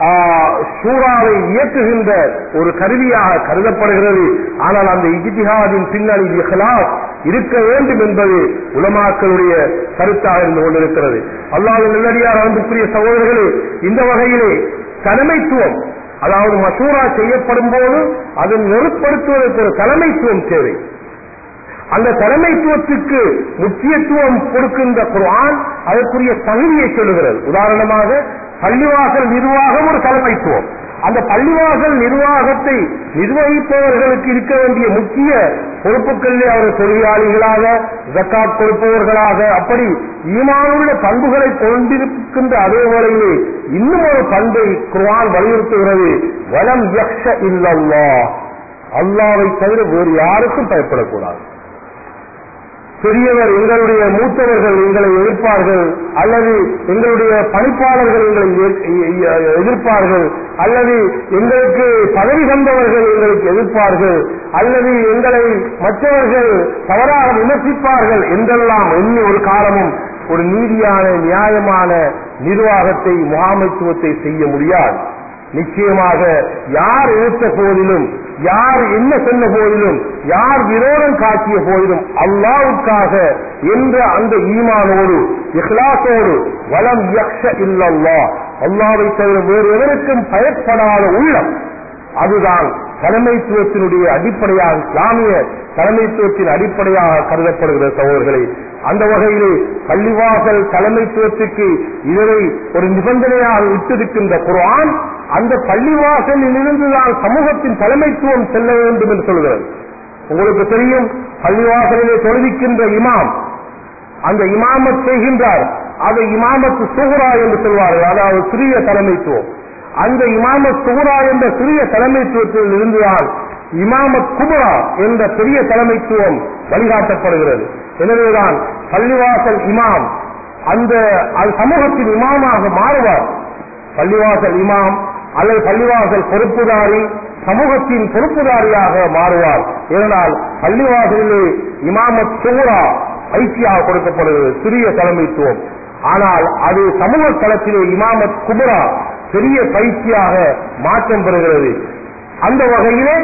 [SPEAKER 1] சூறாவை இயக்குகின்ற ஒரு கருவியாக கருதப்படுகிறது ஆனால் அந்த இஜித்திஹாதின் பின்னணி இஹ்லாஸ் இருக்க வேண்டும் என்பது உலமாக்களுடைய கருத்தாக இருந்து கொண்டிருக்கிறது அல்லாஹ் நல்லடியார் அன்புக்குரிய சகோதரர்களே இந்த வகையிலே தலைமைத்துவம் அதாவது மசூரா செய்யப்படும் போது அதை நெருப்படுத்துவதற்கு ஒரு தலைமைத்துவம் தேவை அந்த தலைமைத்துவத்துக்கு முக்கியத்துவம் கொடுக்கின்ற குர்ஆன் அதற்குரிய தகுதியை சொல்லுகிறது உதாரணமாக பள்ளிவாசல் நிர்வாகம் ஒரு தலைமைத்துவம் அந்த பள்ளிவாசல் நிர்வாகத்தை நிர்வகிப்பவர்களுக்கு இருக்க வேண்டிய முக்கிய பொறுப்புகளிலே அவர் தொழிலாளிகளாக ஜக்காத் கொடுப்பவர்களாக அப்படி ஈமானுள்ள பண்புகளை கொண்டிருக்கின்ற அதே வேளையிலே இன்னும் ஒரு பண்பை குர்ஆன் வலியுறுத்துகிறது வலம் யக்ஷ இல்லல்லா அல்லாவை தவிர வேறு யாருக்கும் பயப்படக்கூடாது பெரியவர் எங்களுடைய மூத்தவர்கள் எங்களை எதிர்ப்பார்கள் அல்லது எங்களுடைய பணிப்பாளர்கள் எங்களை எ- எ- எதிர்ப்பார்கள் அல்லது எங்களுக்கு பதவி தந்தவர்கள் எங்களுக்கு எதிர்ப்பார்கள் அல்லது எங்களை மற்றவர்கள் தவறாக விமர்சிப்பார்கள் என்றெல்லாம் எண்ணி ஒரு காலமும் ஒரு நீதியான நியாயமான நிர்வாகத்தை முகாமைத்துவத்தை செய்ய முடியாது நிச்சயமாக யார் எதிர்த்த போதிலும் யார் என்ன சொன்ன போதிலும் யார் விரோதம் காட்டிய போதிலும் அல்லாவுக்காக என்ற அந்த ஈமானோடு இஹ்லாசோடு வலம் யக்ஷ இல்லல்லா அல்லாவை தவிர வேறு எவருக்கும் பயப்படாத உள்ளம் அதுதான் தலைமைத்துவத்தினுடைய அடிப்படையாக இஸ்லாமிய தலைமைத்துவத்தின் அடிப்படையாக கருதப்படுகிற சகோதரர்களே அந்த வகையிலே பள்ளிவாசல் தலைமைத்துவத்துக்கு இதனை ஒரு நிபந்தனையாக இட்டிருக்கின்ற குர்ஆன் அந்த பள்ளிவாசலில் இருந்துதான் சமூகத்தின் தலைமைத்துவம் செல்ல வேண்டும் என்று சொல்கிறது உங்களுக்கு தெரியும் பள்ளிவாசலிலே தொழுவிக்கின்ற இமாம் அந்த இமாமத் செய்கின்றார் அதை இமாமத்து சுகுரா என்று சொல்வார்கள் அதாவது சிறிய தலைமைத்துவம் அந்த இமாமத் சுகுரா என்ற சிறிய தலைமைத்துவத்தில் இருந்துதான் இமாமத் குபுரா என்ற பெரிய தலைமைத்துவம் வழிகாட்டப்படுகிறது எனவேதான் பள்ளிவாசல் இமாம் அந்த அது சமூகத்தின் இமாமாக மாறுவார் பள்ளிவாசல் இமாம் அல்லது பள்ளிவாசல் பொறுப்புதாரி சமூகத்தின் பொறுப்புதாரியாக மாறுவார் ஏனென்றால் பள்ளிவாசலிலே இமாமத் சுகுரா பயிற்சியாக கொடுக்கப்படுகிறது சிறிய தலைமைத்துவம் ஆனால் அது சமூக தளத்திலே இமாமத் குபுரா பெரிய பயிற்சியாக மாற்றம் பெறுகிறது அந்த வகையிலே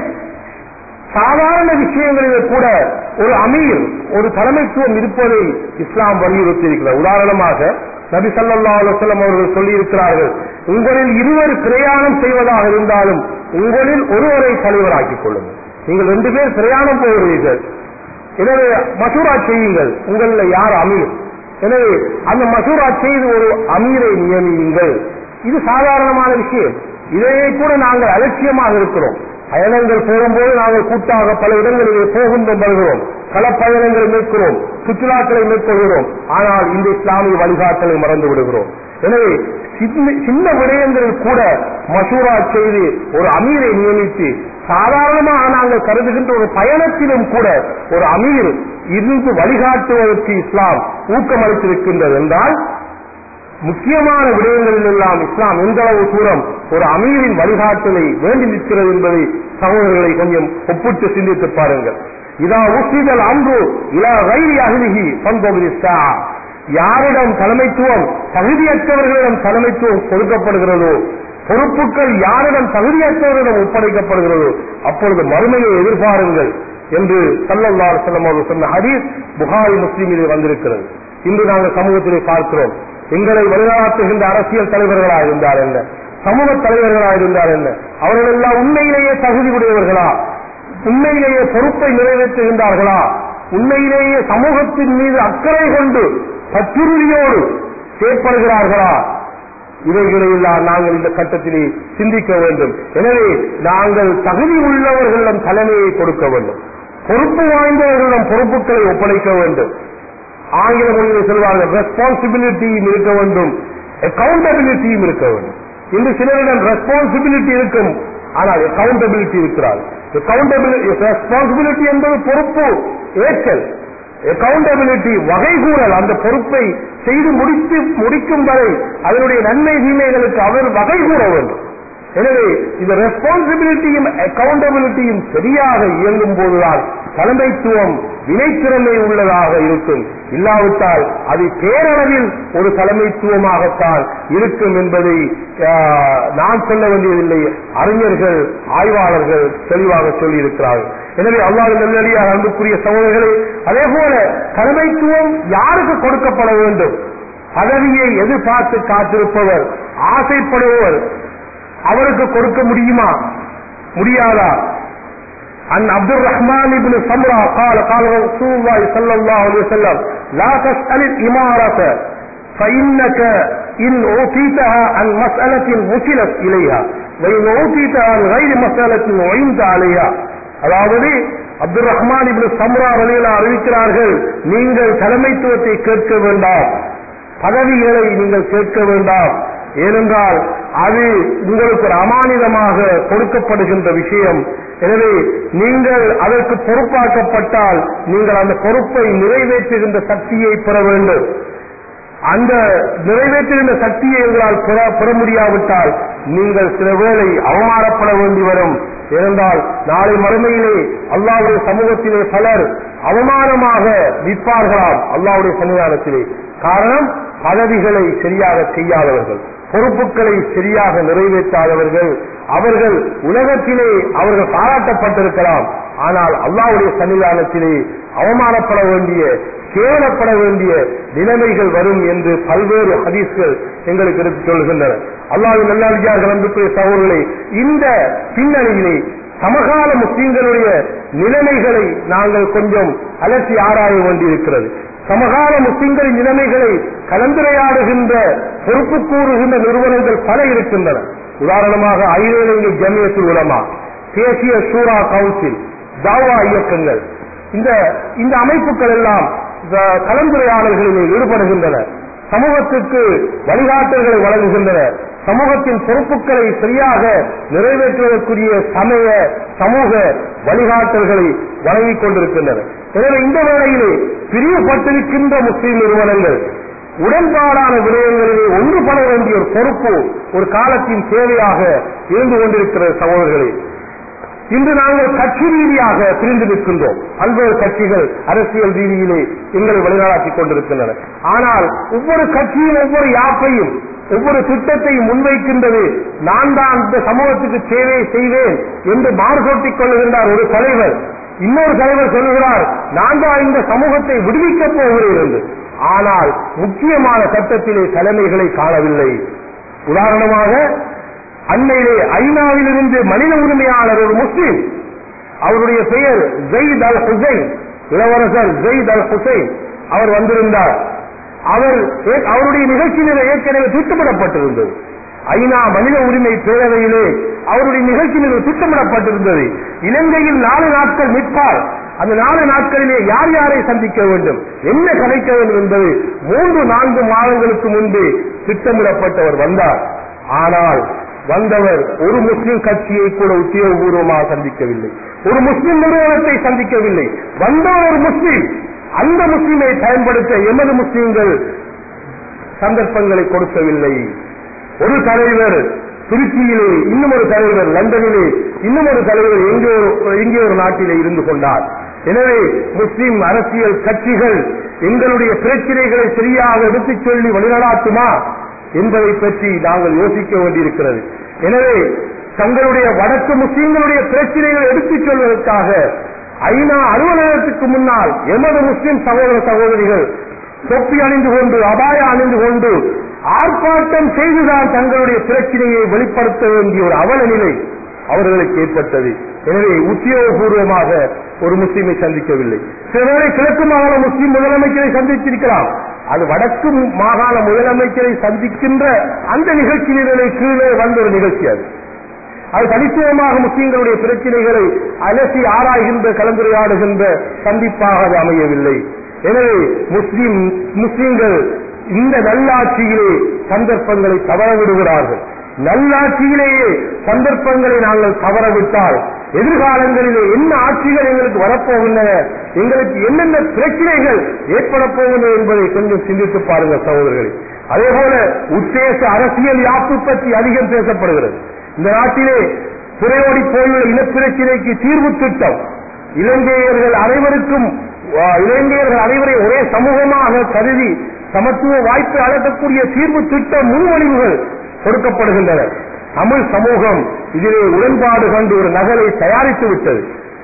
[SPEAKER 1] சாதாரண விஷயங்களிலே கூட ஒரு அமீர் ஒரு தலைமைத்துவம் இருப்பதை இஸ்லாம் வலியுறுத்தி இருக்கிறது உதாரணமாக நபி ஸல்லல்லாஹு அலைஹி வஸல்லம் அவர்கள் சொல்லியிருக்கிறார்கள் உங்களில் இருவர் பிரயாணம் செய்வதாக இருந்தாலும் உங்களில் ஒருவரை தலைவராக்கிக் கொள்ளுங்கள் நீங்கள் ரெண்டு பேர் பிரயாணம் போகிறீர்கள் எனவே மசூரா செய்யுங்கள் உங்களில் யார் அமீர் எனவே அந்த மசூரா செய்து ஒரு அமீரை நியமியுங்கள் இது சாதாரணமான விஷயம் இதையே கூட நாங்கள் அலட்சியமாக இருக்கிறோம் பயணங்கள் போகும்போது நாங்கள் கூட்டாக பல இடங்களிலே போகின்றோம் வருகிறோம் கள பயணங்களை மேற்கிறோம் சுற்றுலாக்களை மேற்கொள்கிறோம் ஆனால் இந்த இஸ்லாமிய வழிகாட்டலை மறந்து விடுகிறோம் எனவே சின்ன- சின்ன விடயங்களில் கூட மசூரா செய்து ஒரு அமீரை நியமித்து சாதாரணமாக நாங்கள் கருதுகின்ற ஒரு பயணத்திலும் கூட ஒரு அமீர் இருந்து வழிகாட்டுவதற்கு இஸ்லாம் ஊக்கமளித்திருக்கின்றது என்றால் முக்கியமான விடயங்களில் எல்லாம் இஸ்லாம் எந்த அளவு தூரம் ஒரு அமீரின் வழிகாட்டலை வேண்டி நிற்கிறது என்பதை சகோதரர்களை கொஞ்சம் ஒப்பிட்டு சிந்தித்து பாருங்கள் இதா உசிதல் அன்று இலா வைரி அகிலிகி பந்தோபதி யாரிடம் தலைமைத்துவம் தகுதியற்றவர்களிடம் தலைமைத்துவம் கொடுக்கப்படுகிறதோ பொறுப்புகள் யாரிடம் தகுதியற்றவர்களிடம் ஒப்படைக்கப்படுகிறதோ அப்பொழுது மறுமையை எதிர்பாருங்கள் என்று சல்லல்லாஹு அலைஹி வஸல்லம் அவர்கள் சொன்ன ஹதீஸ் புகாரி முஸ்லீமிலே வந்திருக்கிறது இன்று நாங்கள் சமூகத்திலே பார்க்கிறோம் எங்களை வழிநடத்துகின்ற அரசியல் தலைவர்களாக இருந்தால் என்ன சமூக தலைவர்களாக இருந்தால் என்ன அவர்கள் எல்லாம் உண்மையிலேயே தகுதி உடையவர்களா உண்மையிலேயே பொறுப்பை நிறைவேற்றுகின்றார்களா உண்மையிலேயே சமூகத்தின் மீது அக்கறை கொண்டு பற்றுறுதியோடு செயற்படுகிறார்களா இவைகளை எல்லாம் நாங்கள் இந்த கட்டத்திலே சிந்திக்க வேண்டும் எனவே நாங்கள் தகுதி உள்ளவர்களிடம் தலைமையை கொடுக்க வேண்டும் பொறுப்பு வாய்ந்தவர்களிடம் பொறுப்புகளை ஒப்படைக்க வேண்டும் ஆங்கில மொழியில் சொல்வார்கள் ரெஸ்பான்சிபிலிட்டியும் இருக்க வேண்டும் அக்கௌண்டபிலிட்டியும் இருக்க வேண்டும் இன்று சிலரிடம் ரெஸ்பான்சிபிலிட்டி இருக்கும் ஆனால் அக்கௌண்டபிலிட்டி இருக்கிறார் ரெஸ்பான்சிபிலிட்டி என்பது பொறுப்பு ஏற்றல் அக்கௌண்டபிலிட்டி வகை கூறல் அந்த பொறுப்பை செய்து முடித்து முடிக்கும் வரை அதனுடைய நன்மை தீமைகளுக்கு அவர் வகை கூற வேண்டும் எனவே இந்த ரெஸ்பான்சிபிலிட்டியும் அக்கௌண்டபிலிட்டியும் சரியாக இயங்கும் போதுதான் தலைமைத்துவம் வினைத்திறமை உள்ளதாக இருக்கும் இல்லாவிட்டால் அது பேரளவில் ஒரு தலைமைத்துவமாகத்தான் இருக்கும் என்பதை ஆஹ், நான் சொல்ல வேண்டியதில்லை அறிஞர்கள் ஆய்வாளர்கள் தெளிவாக சொல்லியிருக்கிறார்கள் எனவே அல்லாஹ் நல்லடியாக அன்புக்குரிய சகோதரர்களே அதே போல தலைமைத்துவம் யாருக்கு கொடுக்கப்பட வேண்டும் பதவியை எதிர்பார்த்து காத்திருப்பவர் ஆசைப்படுபவர் அவருக்கு கொடுக்க முடியுமா முடியாதா عن عبد الرحمن بن سمرة قال قال رسول الله صلى الله عليه وسلم لا تسأل الإمارة فإنك إن أوتيتها عن مسألة وكلت إليها وإن أوتيتها عن غير مسألة وعينت عليها அதாவது அப்துல் ரஹ்மான் இப்னு சம்ரா வழியில் அறிவிக்கிறார்கள் நீங்கள் தலைமைத்துவத்தை கேட்க வேண்டாம் பதவிகளை நீங்கள் கேட்க வேண்டாம் ஏனென்றால் அது உங்களுக்கு ஒரு அமானிதமாக கொடுக்கப்படுகின்ற விஷயம் எனவே நீங்கள் அதற்கு பொறுப்பாக்கப்பட்டால் நீங்கள் அந்த பொறுப்பை நிறைவேற்றுகின்ற சக்தியை பெற வேண்டும் அந்த நிறைவேற்றுகின்ற சக்தியை உங்களால் பெற பெற முடியாவிட்டால் நீங்கள் சில வேளை அவமானப்பட வேண்டி வரும் ஏனென்றால் நாளை மறுமையிலே அல்லாவுடைய சமூகத்திலே பலர் அவமானமாக நிற்பார்களாம் அல்லாவுடைய சன்னிதானத்திலே காரணம் பதவிகளை சரியாக செய்யாதவர்கள் பொறுப்புகளை சரியாக நிறைவேற்றாதவர்கள் அவர்கள் உலகத்திலே அவர்கள் பாராட்டப்பட்டிருக்கலாம் ஆனால் அல்லாவுடைய சன்னிதானத்திலே அவமானப்பட வேண்டிய கேவலப்பட வேண்டிய நிலைமைகள் வரும் என்று பல்வேறு ஹதீஸ்கள் எங்களுக்கு எடுத்துச் சொல்கின்றன அல்லாவின் நல்லடியார்கள் அன்புக்குரிய சகோதரர்களே இந்த பின்னணியிலே சமகால முஸ்லீம்களுடைய நிலைமைகளை நாங்கள் கொஞ்சம் அலசி ஆராய வேண்டியிருக்கிறது சமகால முஸ்லிம்களின் நிலைமைகளை கலந்துரையாடுகின்ற பொறுப்பு கூறுகின்ற நிறுவனங்கள் பல இருக்கின்றன உதாரணமாக ஐரோப்பிய ஜமியத்துல் உலமா தேசிய சூரா கவுன்சில் தாவா இயக்கங்கள் இந்த இந்த அமைப்புகள் எல்லாம் இந்த கலந்துரையாடல்களில் ஈடுபடுகின்றன சமூகத்துக்கு வழிகாட்டல்களை வழங்குகின்றன சமூகத்தின் பொறுப்புகளை சரியாக நிறைவேற்றுவதற்குரிய சமய சமூக வழிகாட்டல்களை வழங்கிக் கொண்டிருக்கின்றன எனவே இந்த வேளையிலே பிரியப்பட்டிருக்கின்ற முஸ்லீம் நிறுவனங்கள் உடன்பாடான விடயங்களிலே ஒன்றுபட வேண்டிய ஒரு பொறுப்பு ஒரு காலத்தின் தேவையாக இருந்து கொண்டிருக்கிறது சகோதரர்களே இன்று நாங்கள் கட்சி ரீதியாக பிரிந்து நிற்கின்றோம் பல்வேறு கட்சிகள் அரசியல் ரீதியிலே எங்களை வழிநடாத்திக் கொண்டிருக்கின்றன ஆனால் ஒவ்வொரு கட்சியும் ஒவ்வொரு யாப்பையும் ஒவ்வொரு திட்டத்தையும் முன்வைக்கின்றது நான் தான் இந்த சமூகத்துக்கு சேவை செய்வேன் என்று மாறுசொட்டிக் கொள்ளுகின்றார் ஒரு தலைவர் இன்னொரு தலைவர் சொல்லுகிறார் நான் தான் இந்த சமூகத்தை விடுவிக்கப் போகிறேன் என்று ஆனால் முக்கியமான சட்டத்திலே தலைமைகளை காணவில்லை உதாரணமாக அண்மையிலே ஐநாவிலிருந்து மனித உரிமையாளர் ஒரு முஸ்லீம் அவருடைய பெயர் ஜெயித் அல் ஹுசைன் இளவரசர் ஜெயித் அல் ஹுசைன் அவர் வந்திருந்தார் அவர் அவருடைய நிகழ்ச்சியிலே ஏற்கனவே திட்டமிடப்பட்டிருந்தது ஐநா மனித உரிமை பேரவையிலே அவருடைய நிகழ்ச்சியில் திட்டமிடப்பட்டிருந்தது இலங்கையில் நாலு நாட்கள் நிற்பார் அந்த நாலு நாட்களிலே யார் யாரை சந்திக்க வேண்டும் என்ன கலைக்க வேண்டும் என்பது மூன்று நான்கு மாதங்களுக்கு முன்பே திட்டமிடப்பட்டவர் வந்தார் ஆனால் வந்தவர் ஒரு முஸ்லிம் கட்சியை கூட உத்தியோகபூர்வமாக சந்திக்கவில்லை ஒரு முஸ்லிம் நிறுவனத்தை சந்திக்கவில்லை வந்தவர் ஒரு முஸ்லிம் அந்த முஸ்லிமை பயன்படுத்த எமது முஸ்லிம்கள் சந்தர்ப்பங்களை கொடுக்கவில்லை ஒரு தலைவர் திருச்சியிலே இன்னும் ஒரு தலைவர் லண்டனிலே இன்னும் ஒரு தலைவர் எங்கே ஒரு எங்கே ஒரு நாட்டிலே இருந்து கொண்டார் எனவே முஸ்லிம் அரசியல் கட்சிகள் எங்களுடைய பிரச்சனைகளை சரியாக எடுத்துச் சொல்லி வழிநடாத்துமா என்பதை பற்றி நாங்கள் யோசிக்க வேண்டியிருக்கிறது எனவே தங்களுடைய வடக்கு முஸ்லிம்களுடைய பிரச்சனைகளை எடுத்துச் சொல்வதற்காக ஐநா அலுவலகத்துக்கு முன்னால் எமது முஸ்லிம் சகோதர சகோதரிகள் தொப்பி அணிந்து கொண்டு அபாய அணிந்து கொண்டு ஆர்ப்பாட்டம் செய்துதான் தங்களுடைய பிரச்சனையை வெளிப்படுத்த வேண்டிய ஒரு அவல நிலை அவர்களுக்கு ஏற்பட்டது எனவே உத்தியோகபூர்வமாக ஒரு முஸ்லீமை சந்திக்கவில்லை சிலவேளை கிழக்கு மாகாண முஸ்லீம் முதலமைச்சரை சந்தித்திருக்கலாம் அது வடக்கு மாகாண முதலமைச்சரை சந்திக்கின்ற அந்த நிகழ்ச்சி நிரலை கீழே வந்த ஒரு நிகழ்ச்சி அது அது தனித்துவமாக முஸ்லீம்களுடைய பிரச்சனைகளை அலசி ஆராய்கின்ற கலந்துரையாடுகின்ற சந்திப்பாக அது அமையவில்லை எனவே முஸ்லீம் முஸ்லீம்கள் இந்த நல்லாட்சியிலே சந்தர்ப்பங்களை தவற விடுகிறார்கள் நல்லாட்சியிலேயே சந்தர்ப்பங்களை நாங்கள் தவறவிட்டால் எதிர்காலங்களிலே என்ன ஆட்சிகள் எங்களுக்கு வரப்போகின்றன எங்களுக்கு என்னென்ன பிரச்சனைகள் ஏற்பட போகின்றன என்பதை கொஞ்சம் சிந்தித்து பாருங்க சகோதரர்களே அதே போல உத்தேச அரசியல் யாப்பு பற்றி அதிகம் பேசப்படுகிறது இந்த நாட்டிலே புறையோடி போயுள்ள இனப்பிரச்சினைக்கு தீர்வு திட்டம் இலங்கையர்கள் அனைவருக்கும் இலங்கையர்கள் அனைவரையும் ஒரே சமூகமாக கருதி சமத்துவ வாய்ப்பை அழகக்கூடிய தீர்வு திட்ட முன்மொழிவுகள் கொடுக்கப்படுகின்றன தமிழ் சமூகம் இதிலே உடன்பாடு கண்டு ஒரு நகலை தயாரித்து விட்டது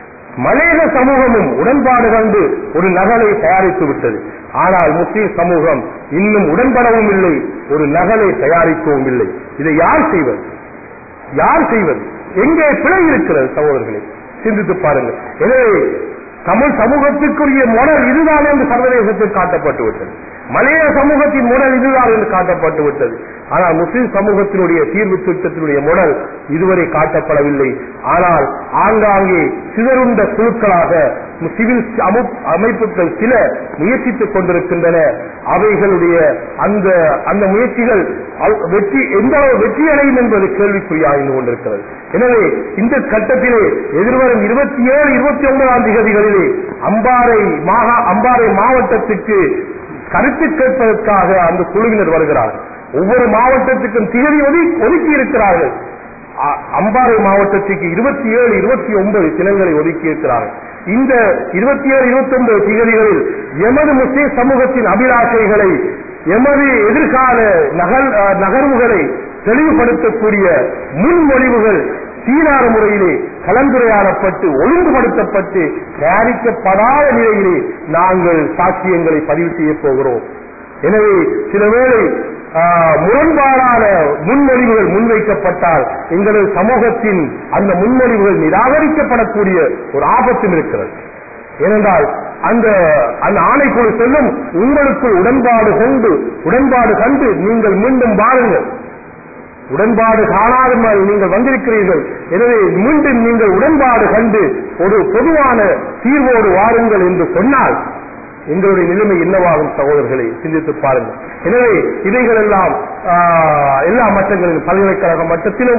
[SPEAKER 1] மலேக சமூகமும் உடன்பாடு கண்டு ஒரு நகலை தயாரித்து விட்டது ஆனால் முஸ்லிம் சமூகம் இன்னும் உடன்படவும் இல்லை ஒரு நகலை தயாரிக்கவும் இல்லை இதை யார் செய்வது யார் செய்வது எங்கே பிழை இருக்கிறது சகோதரர்களே சிந்தித்து பாருங்கள் எனவே தமிழ் சமூகத்திற்குரிய மொடல் இதுதான் என்று சர்வதேசத்தில் காட்டப்பட்டு விட்டது மலைய சமூகத்தின் மொடல் இதுதான் என்று காட்டப்பட்டு விட்டது ஆனால் முஸ்லிம் சமூகத்தினுடைய தீர்வு திட்டத்தினுடைய மொடல் இதுவரை காட்டப்படவில்லை ஆனால் ஆங்காங்கே சிதறுண்ட குழுக்களாக சிவில் அமு- அமைப்புகள் சில முயற்சித்துக் கொண்டிருக்கின்றன அவைகளுடைய அந்த அந்த முயற்சிகள் அவ்- வெற்றி எந்த அளவு வெற்றி அடையும் என்பது கேள்விக்குறியாகிந்து கொண்டிருக்கிறது எனவே இந்த கட்டத்திலே எதிர்வரும் இருபத்தி ஏழு இருபத்தி ஒன்பதாம் திகதிகளிலே அம்பாறை மாகா அம்பாறை மாவட்டத்துக்கு கருத்து கேட்பதற்காக அந்த குழுவினர் வருகிறார்கள் ஒவ்வொரு மாவட்டத்துக்கும் திகதி ஒதுக்கி ஒதுக்கி இருக்கிறார்கள் அ- அம்பாறை மாவட்டத்துக்கு இருபத்தி ஏழு இருபத்தி ஒன்பது தினங்களை ஒதுக்கி இருக்கிறார்கள் இந்த இருபத்தி ஏழு இருபத்தி ஒன்பது திகதிகளில் எமது முஸ்லிம் சமூகத்தின் அபிலாஷைகளை எமது எதிர்கால நகல் அஹ், நகர்வுகளை தெளிவுபடுத்தக்கூடிய முன்மொழிவுகள் சீரான முறையிலே கலந்துரையாடப்பட்டு ஒழுங்குபடுத்தப்பட்டு தயாரிக்கப்படாத நிலையிலே நாங்கள் சாட்சியங்களை பதிவு செய்ய போகிறோம் எனவே சில வேளை ஆஹ், முரண்பாடான முன்மொழிவுகள் முன்வைக்கப்பட்டால் எங்களது சமூகத்தின் அந்த முன்மொழிவுகள் நிராகரிக்கப்படக்கூடிய ஒரு ஆபத்தும் இருக்கிறது ஏனென்றால் அந்த அந்த ஆணைக்குழு செல்லும் உங்களுக்குள் உடன்பாடு கொண்டு உடன்பாடு கண்டு நீங்கள் மீண்டும் வாருங்கள் உடன்பாடு காணாமல் நீங்கள் வந்திருக்கிறீர்கள் எனவே மீண்டும் நீங்கள் உடன்பாடு கண்டு ஒரு பொதுவான தீர்வோடு வாருங்கள் என்று சொன்னால் எங்களுடைய நிலைமை என்னவாகும் சகோதரர்களை சிந்தித்து பாருங்கள் எனவே இவைகள் எல்லாம் ஆஹ், எல்லா மட்டங்களிலும் பல்கலைக்கழக மட்டத்திலும்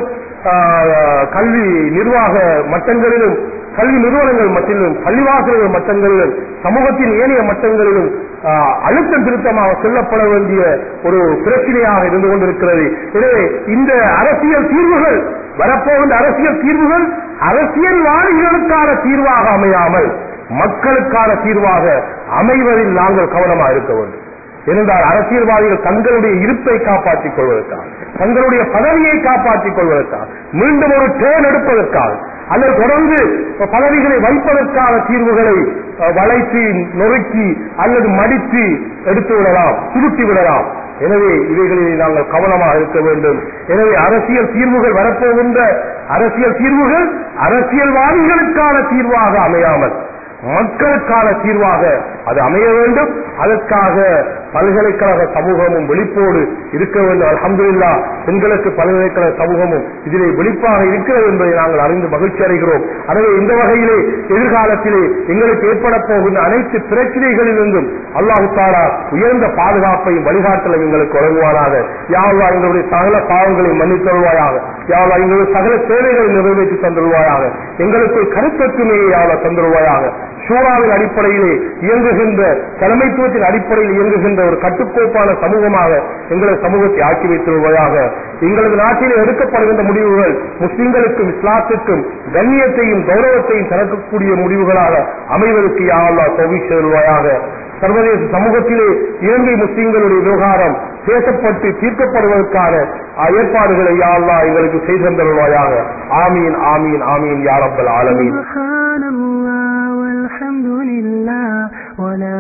[SPEAKER 1] ஆஹ், கல்வி நிர்வாக மட்டங்களிலும் கல்வி நிறுவனங்கள் மட்டிலும் பள்ளிவாசல்கள் மட்டங்களிலும் சமூகத்தின் ஏனைய மட்டங்களிலும் ஆஹ், அழுத்தம் திருத்தமாக சொல்லப்பட வேண்டிய ஒரு பிரச்சனையாக இருந்து கொண்டிருக்கிறது எனவே இந்த அரசியல் தீர்வுகள் வரப்போகின்ற அரசியல் தீர்வுகள் அரசியல்வாதிகளுக்கான தீர்வாக அமையாமல் மக்களுக்கான தீர்வாக அமைவதில் நாங்கள் கவனமாக இருக்க வேண்டும் ஏனென்றால் அரசியல்வாதிகள் தங்களுடைய இருப்பை காப்பாற்றிக் கொள்வதற்காக தங்களுடைய பதவியை காப்பாற்றிக் கொள்வதற்காக மீண்டும் ஒரு டேர்ன் எடுப்பதற்காக அல்லது தொடர்ந்து பதவிகளை வைப்பதற்கான தீர்வுகளை அஹ், வளைத்து நொறுக்கி அல்லது மடித்து எடுத்து விடலாம் சுருட்டி விடலாம் எனவே இவைகளில் நாங்கள் கவனமாக இருக்க வேண்டும் எனவே அரசியல் தீர்வுகள் வரப்போகின்ற அரசியல் தீர்வுகள் அரசியல்வாதிகளுக்கான தீர்வாக அமையாமல் மக்களுக்கான தீர்வாக அது அமைய வேண்டும் அதற்காக பல்கலைக்கழக சமூகமும் விழிப்போடு இருக்க வேண்டும் அல்ஹம்துலில்லா பெண்களுக்கு பல்கலைக்கழக சமூகமும் இதிலே விழிப்பாக இருக்கிறது என்பதை நாங்கள் அறிந்து மகிழ்ச்சி அடைகிறோம் எனவே இந்த வகையிலே எதிர்காலத்திலே எங்களுக்கு ஏற்பட போகின்ற அனைத்து பிரச்சனைகளிலிருந்தும் அல்லாஹு தாலா உயர்ந்த பாதுகாப்பையும் வழிகாட்டலும் எங்களுக்கு வழங்குவாராக யாவா எங்களுடைய சகல பாவங்களை மன்னித்தருள்வாயாக யாவா எங்களுடைய சகல தேவைகளை நிறைவேற்றி தந்துருவாயாக எங்களுக்கு கருத்தொற்றுமையை யாவா தந்துருவாயாக சூறாவின் அடிப்படையிலே இயங்குகின்ற தலைமைத்துவத்தின் அடிப்படையில் இயங்குகின்ற ஒரு கட்டுக்கோப்பான சமூகமாக எங்களது சமூகத்தை ஆக்கி வைத்திருவதாக எங்களது நாட்டில் எடுக்கப்படுகின்ற முடிவுகள் முஸ்லிம்களுக்கும் இஸ்லாத்திற்கும் கண்ணியத்தையும் கௌரவத்தையும் திறக்கக்கூடிய முடிவுகளாக அமைவதற்கு யாவல்லா தொகை செல்வாயாக சர்வதேச சமூகத்திலே இலங்கை முஸ்லிம்களுடைய விவகாரம் பேசப்பட்டு தீர்க்கப்படுவதற்கான ஆ, ஏற்பாடுகளை யாழ்லா எங்களுக்கு செய்து தந்தருவாயாக ஆமீன் ஆமீன் ஆமீன் யாரப்பல் ஆலமீன்
[SPEAKER 2] سبحان الله والحمد لله ولا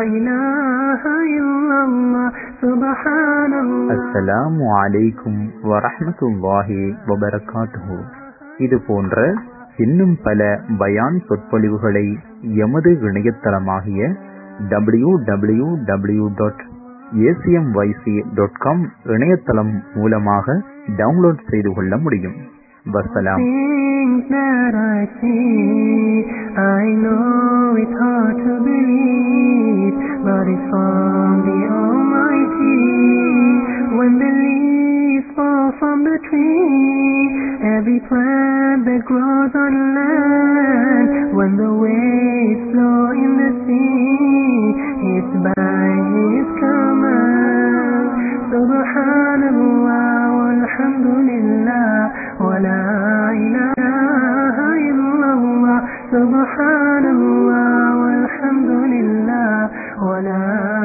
[SPEAKER 2] إله إلا الله سبحان الله
[SPEAKER 3] அஸ்ஸலாமு அலைக்கும் வரஹ்மத்துல்லாஹி வபரகாத்துஹு இது போன்ற இன்னும் பல பயான் சொற்பொழிவுகளை எமது இணையதளமாகிய W W W dot ACMYC dot com இணையதளம் மூலமாக டவுன்லோட் செய்து கொள்ள முடியும் வசலாம்
[SPEAKER 2] Things that I see, I know it's hard to believe, but it's from the Almighty. When the leaves fall from the tree, every plant that grows on land, when the waves flow in the sea, it's by His command. Subhanallah walhamdulillah wa la ilaha illallah. Subhanallah walhamdulillah wa la